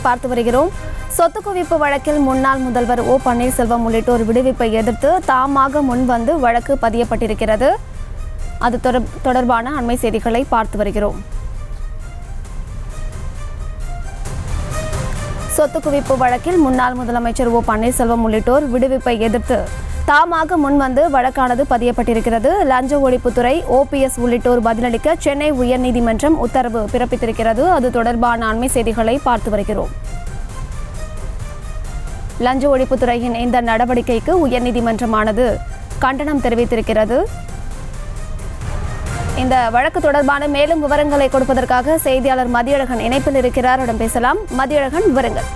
பார்த்து வருகிறோம் சொத்து குவிப்பு வழக்கில் முன்னாள் முதல்வர் ஓ பன்னீர்செல்வம் உள்ளிட்டோர் விடுவிப்பை எதிர்த்து தாமாக முன்வந்து வழக்கு பதியப்பட்டிருக்கிறது அது தொடர்- தொடர்பான அண்மை செய்திகளை பார்த்து வருகிறோம் சொத்து குவிப்பு வழக்கில் முன்னாள் முதலமைச்சர் ஓ பன்னீர்செல்வம் உள்ளிட்டோர் விடுவிப்பை எதிர்த்து தாமாக முன்வந்து வழக்கானது பதியப்பட்டிருக்கிறது லஞ்ச ஒழிப்புத்துறை ஓபிஎஸ் உள்ளிட்டோர் பதிலளிக்க சென்னை உயர்நீதிமன்றம் உத்தரவு பிறப்பித்திருக்கிறது அது தொடர்பான அண்மை செய்திகளை பார்த்து வருகிறோம் லஞ்ச ஒழிப்புத்துறையின் இந்த நடவடிக்கைக்கு உயர்நீதிமன்றமானது கண்டனம் தெரிவித்திருக்கிறது இந்த வழக்கு தொடர்பான மேலும் விவரங்களை கொடுப்பதற்காக செய்தியாளர் மதியழகன் இணைப்பில் இருக்கிறார் அவரிடம் பேசலாம் மதியழகன் விவரங்கள்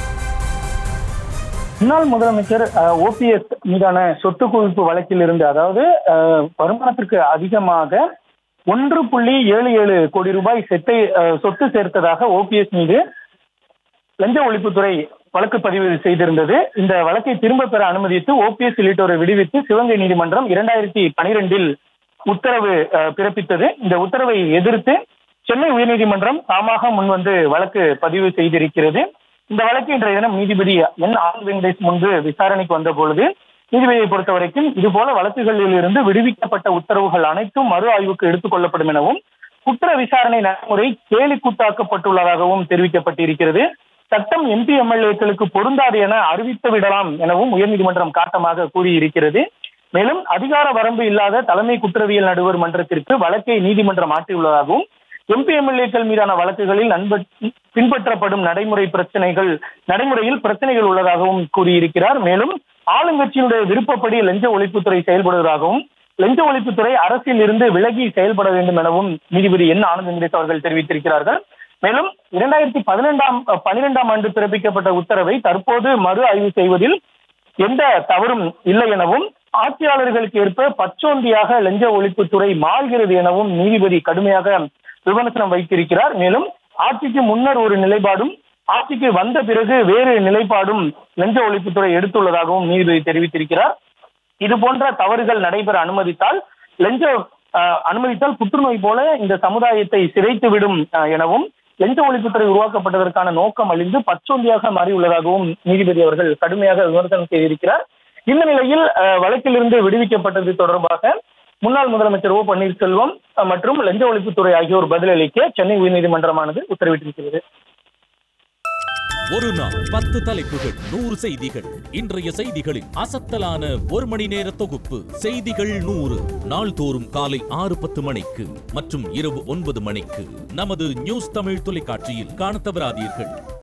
முன்னாள் முதலமைச்சர் ஓபிஎஸ் மீதான சொத்து குவிப்பு வழக்கில் இருந்து அதாவது அஹ், வருமானத்திற்கு அதிகமாக ஒன்று புள்ளி ஏழு ஏழு கோடி ரூபாய் செத்தை அஹ், சொத்து சேர்த்ததாக ஓபிஎஸ் மீது லஞ்ச ஒழிப்புத்துறை வழக்கு பதிவு செய்திருந்தது இந்த வழக்கை திரும்ப பெற அனுமதித்து ஓபிஎஸ் உள்ளிட்டோரை விடுவித்து சிவகங்கை நீதிமன்றம் இரண்டாயிரத்தி பனிரெண்டில் உத்தரவு அஹ், பிறப்பித்தது இந்த உத்தரவை எதிர்த்து சென்னை உயர்நீதிமன்றம் தாமாக முன்வந்து வழக்கு பதிவு செய்திருக்கிறது இந்த வழக்கு இன்றைய தினம் நீதிபதி என் ஆர் வெங்கடேஷ் முன்பு விசாரணைக்கு வந்த பொழுது நீதிபதியை பொறுத்த வரைக்கும் இதுபோல வழக்குகளில் இருந்து விடுவிக்கப்பட்ட உத்தரவுகள் அனைத்தும் மறு ஆய்வுக்கு எடுத்துக் கொள்ளப்படும் எனவும் குற்ற விசாரணை நடைமுறை கேலி கூட்டாக்கப்பட்டுள்ளதாகவும் தெரிவிக்கப்பட்டிருக்கிறது சட்டம் எம்பி எம்எல்ஏக்களுக்கு பொருந்தாது என அறிவித்து விடலாம் எனவும் உயர்நீதிமன்றம் காட்டமாக கூறியிருக்கிறது மேலும் அதிகார வரம்பு இல்லாத தலைமை குற்றவியல் நடுவர் மன்றத்திற்கு வழக்கை நீதிமன்றம் மாற்றியுள்ளதாகவும் எம்பி எம்எல்ஏக்கள் மீதான வழக்குகளில் நண்ப பின்பற்றப்படும் நடைமுறை பிரச்சனைகள் நடைமுறையில் பிரச்சனைகள் உள்ளதாகவும் கூறியிருக்கிறார் மேலும் ஆளுங்கட்சியினுடைய விருப்பப்படி லஞ்ச ஒழிப்புத்துறை செயல்படுவதாகவும் லஞ்ச ஒழிப்புத்துறை அரசில் இருந்து விலகி செயல்பட வேண்டும் எனவும் நீதிபதி என் ஆனந்த் வெங்கடேஷ் அவர்கள் தெரிவித்திருக்கிறார்கள் மேலும் இரண்டாயிரத்தி பதினெண்டாம் பனிரெண்டாம் ஆண்டு பிறப்பிக்கப்பட்ட உத்தரவை தற்போது மறு ஆய்வு செய்வதில் எந்த தவறும் இல்லை எனவும் ஆட்சியாளர்களுக்கு ஏற்ப பச்சோந்தியாக லஞ்ச ஒழிப்புத்துறை மாறுகிறது எனவும் நீதிபதி கடுமையாக விமர்சனம் வைத்திருக்கிறார் மேலும் ஆட்சிக்கு முன்னர் ஒரு நிலைப்பாடும் ஆட்சிக்கு வந்த பிறகு வேறு நிலைப்பாடும் லஞ்ச ஒழிப்புத்துறை எடுத்துள்ளதாகவும் நீதிபதி தெரிவித்திருக்கிறார் இது போன்ற தவறுகள் நடைபெற அனுமதித்தால் லஞ்ச அஹ், அனுமதித்தால் புற்றுநோய் போல இந்த சமுதாயத்தை சிதைத்து விடும் அஹ், எனவும் லஞ்ச ஒழிப்புத்துறை உருவாக்கப்பட்டதற்கான நோக்கம் அழிந்து பச்சோந்தியாக மாறியுள்ளதாகவும் நீதிபதி அவர்கள் கடுமையாக விமர்சனம் செய்திருக்கிறார் இந்த நிலையில் அஹ், வழக்கிலிருந்து விடுவிக்கப்பட்டது தொடர்பாக முன்னாள் முதலமைச்சர் ஓ பன்னீர்செல்வம் அஹ், மற்றும் லஞ்ச ஒழிப்புத்துறை ஆகியோர் பதிலளிக்க சென்னை உயர்நீதிமன்றமானது உத்தரவிட்டிருக்கிறது ஒரு நாள் பத்து தலைப்புகள் நூறு செய்திகள் இன்றைய செய்திகளின் அசத்தலான ஒரு மணி நேர தொகுப்பு செய்திகள் நூறு நாள்தோறும் காலை ஆறு பத்து மணிக்கு மற்றும் இரவு ஒன்பது மணிக்கு நமது நியூஸ் தமிழ் தொலைக்காட்சியில் காணத் தவறாதீர்கள்